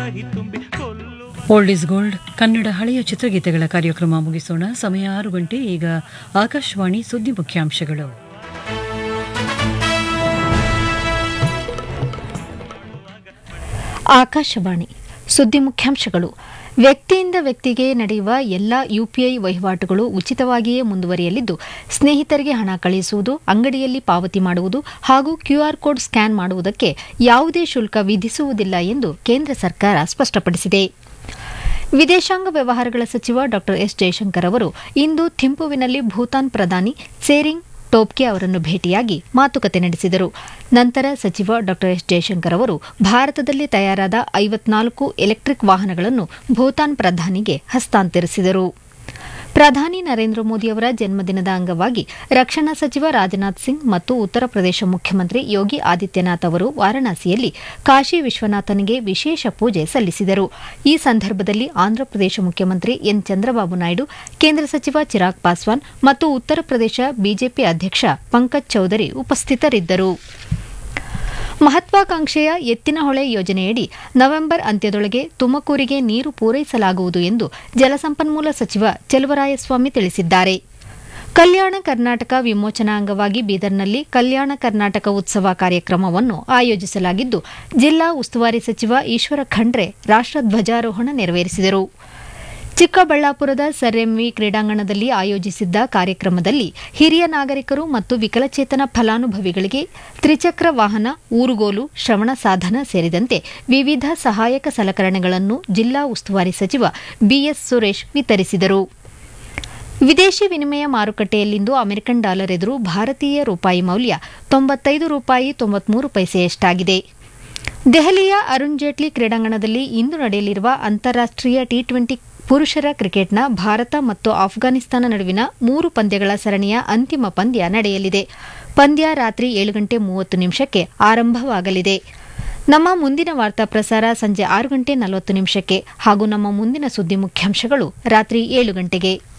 ಕಹಿ ತುಂಬಿ ಕೊಲ್ಲುವ ಓಲ್ಡ್ ಇಸ್ ಗೋಲ್ಡ್ ಕನ್ನಡ ಹಳೆಯ ಚಿತ್ರಗೀತೆಗಳ ಕಾರ್ಯಕ್ರಮ ಮುಗಿಸೋಣ ಸಮಯ ಆರು ಗಂಟೆ ಈಗ ಆಕಾಶವಾಣಿ ಸುದ್ದಿ ಮುಖ್ಯಾಂಶಗಳು ಆಕಾಶವಾಣಿ ಸುದ್ದಿ ಮುಖ್ಯಾಂಶಗಳು ವ್ಯಕ್ತಿಯಿಂದ ವ್ಯಕ್ತಿಗೆ ನಡೆಯುವ ಎಲ್ಲ ಯುಪಿಐ ವಹಿವಾಟುಗಳು ಉಚಿತವಾಗಿಯೇ ಮುಂದುವರಿಯಲಿದ್ದು ಸ್ನೇಹಿತರಿಗೆ ಹಣ ಕಳುಹಿಸುವುದು ಅಂಗಡಿಯಲ್ಲಿ ಪಾವತಿ ಮಾಡುವುದು ಹಾಗೂ ಕ್ಯೂಆರ್ ಕೋಡ್ ಸ್ಕ್ಯಾನ್ ಮಾಡುವುದಕ್ಕೆ ಯಾವುದೇ ಶುಲ್ಕ ವಿಧಿಸುವುದಿಲ್ಲ ಎಂದು ಕೇಂದ್ರ ಸರ್ಕಾರ ಸ್ಪಷ್ಟಪಡಿಸಿದೆ ವಿದೇಶಾಂಗ ವ್ಯವಹಾರಗಳ ಸಚಿವ ಡಾ ಎಸ್ ಜಯಶಂಕರ್ ಅವರು ಇಂದು ಥಿಂಪುವಿನಲ್ಲಿ ಭೂತಾನ್ ಪ್ರಧಾನಿ ಸೇರಿಂಗ್ ಟೋಪ್ಕೆ ಅವರನ್ನು ಭೇಟಿಯಾಗಿ ಮಾತುಕತೆ ನಡೆಸಿದರು ನಂತರ ಸಚಿವ ಡಾ ಎಸ್ ಜಯಶಂಕರ್ ಅವರು ಭಾರತದಲ್ಲಿ ತಯಾರಾದ ಐವತ್ನಾಲ್ಕು ಎಲೆಕ್ಟ್ರಿಕ್ ವಾಹನಗಳನ್ನು ಭೂತಾನ್ ಪ್ರಧಾನಿಗೆ ಹಸ್ತಾಂತರಿಸಿದರು ಪ್ರಧಾನಿ ನರೇಂದ್ರ ಮೋದಿ ಅವರ ಜನ್ಮದಿನದ ಅಂಗವಾಗಿ ರಕ್ಷಣಾ ಸಚಿವ ರಾಜನಾಥ್ ಸಿಂಗ್ ಮತ್ತು ಉತ್ತರ ಪ್ರದೇಶ ಮುಖ್ಯಮಂತ್ರಿ ಯೋಗಿ ಆದಿತ್ಯನಾಥ್ ಅವರು ವಾರಾಣಸಿಯಲ್ಲಿ ಕಾಶಿ ವಿಶ್ವನಾಥನಿಗೆ ವಿಶೇಷ ಪೂಜೆ ಸಲ್ಲಿಸಿದರು ಈ ಸಂದರ್ಭದಲ್ಲಿ ಆಂಧ್ರಪ್ರದೇಶ ಮುಖ್ಯಮಂತ್ರಿ ಎನ್ ಚಂದ್ರಬಾಬು ನಾಯ್ಡು ಕೇಂದ್ರ ಸಚಿವ ಚಿರಾಗ್ ಪಾಸ್ವಾನ್ ಮತ್ತು ಉತ್ತರ ಪ್ರದೇಶ ಬಿಜೆಪಿ ಅಧ್ಯಕ್ಷ ಪಂಕಜ್ ಚೌಧರಿ ಉಪಸ್ಥಿತರಿದ್ದರು ಮಹತ್ವಾಕಾಂಕ್ಷೆಯ ಎತ್ತಿನಹೊಳೆ ಯೋಜನೆಯಡಿ ನವೆಂಬರ್ ಅಂತ್ಯದೊಳಗೆ ತುಮಕೂರಿಗೆ ನೀರು ಪೂರೈಸಲಾಗುವುದು ಎಂದು ಜಲಸಂಪನ್ಮೂಲ ಸಚಿವ ಚೆಲುವರಾಯಸ್ವಾಮಿ ತಿಳಿಸಿದ್ದಾರೆ ಕಲ್ಯಾಣ ಕರ್ನಾಟಕ ವಿಮೋಚನಾ ಅಂಗವಾಗಿ ಬೀದರ್ನಲ್ಲಿ ಕಲ್ಯಾಣ ಕರ್ನಾಟಕ ಉತ್ಸವ ಕಾರ್ಯಕ್ರಮವನ್ನು ಆಯೋಜಿಸಲಾಗಿದ್ದು ಜಿಲ್ಲಾ ಉಸ್ತುವಾರಿ ಸಚಿವ ಈಶ್ವರ ಖಂಡ್ರೆ ರಾಷ್ಟ್ರಧ್ವಜಾರೋಹಣ ನೆರವೇರಿಸಿದರು ಚಿಕ್ಕಬಳ್ಳಾಪುರದ ಸರ್ ಎಂವಿ ಕ್ರೀಡಾಂಗಣದಲ್ಲಿ ಆಯೋಜಿಸಿದ್ದ ಕಾರ್ಯಕ್ರಮದಲ್ಲಿ ಹಿರಿಯ ನಾಗರಿಕರು ಮತ್ತು ವಿಕಲಚೇತನ ಫಲಾನುಭವಿಗಳಿಗೆ ತ್ರಿಚಕ್ರ ವಾಹನ ಊರುಗೋಲು ಶ್ರವಣ ಸಾಧನ ಸೇರಿದಂತೆ ವಿವಿಧ ಸಹಾಯಕ ಸಲಕರಣೆಗಳನ್ನು ಜಿಲ್ಲಾ ಉಸ್ತುವಾರಿ ಸಚಿವ ಬಿಎಸ್ ಸುರೇಶ್ ವಿತರಿಸಿದರು ವಿದೇಶಿ ವಿನಿಮಯ ಮಾರುಕಟ್ಟೆಯಲ್ಲಿಂದು ಅಮೆರಿಕನ್ ಡಾಲರ್ ಎದುರು ಭಾರತೀಯ ರೂಪಾಯಿ ಮೌಲ್ಯ ತೊಂಬತ್ತೈದು ರೂಪಾಯಿ ತೊಂಬತ್ಮೂರು ಪೈಸೆಯಷ್ಟಾಗಿದೆ ದೆಹಲಿಯ ಅರುಣ್ ಜೇಟ್ಲಿ ಕ್ರೀಡಾಂಗಣದಲ್ಲಿ ಇಂದು ನಡೆಯಲಿರುವ ಅಂತಾರಾಷ್ಟೀಯ ಟಿ ಟ್ವೆಂಟಿ ಪುರುಷರ ಕ್ರಿಕೆಟ್ನ ಭಾರತ ಮತ್ತು ಆಫ್ಘಾನಿಸ್ತಾನ ನಡುವಿನ ಮೂರು ಪಂದ್ಯಗಳ ಸರಣಿಯ ಅಂತಿಮ ಪಂದ್ಯ ನಡೆಯಲಿದೆ ಪಂದ್ಯ ರಾತ್ರಿ ಏಳು ಗಂಟೆ ಮೂವತ್ತು ನಿಮಿಷಕ್ಕೆ ಆರಂಭವಾಗಲಿದೆ ನಮ್ಮ ಮುಂದಿನ ವಾರ್ತಾ ಪ್ರಸಾರ ಸಂಜೆ ಆರು ಗಂಟೆ ನಲವತ್ತು ನಿಮಿಷಕ್ಕೆ ಹಾಗೂ ನಮ್ಮ ಮುಂದಿನ ಸುದ್ದಿ ಮುಖ್ಯಾಂಶಗಳು ರಾತ್ರಿ ಏಳು ಗಂಟೆಗೆ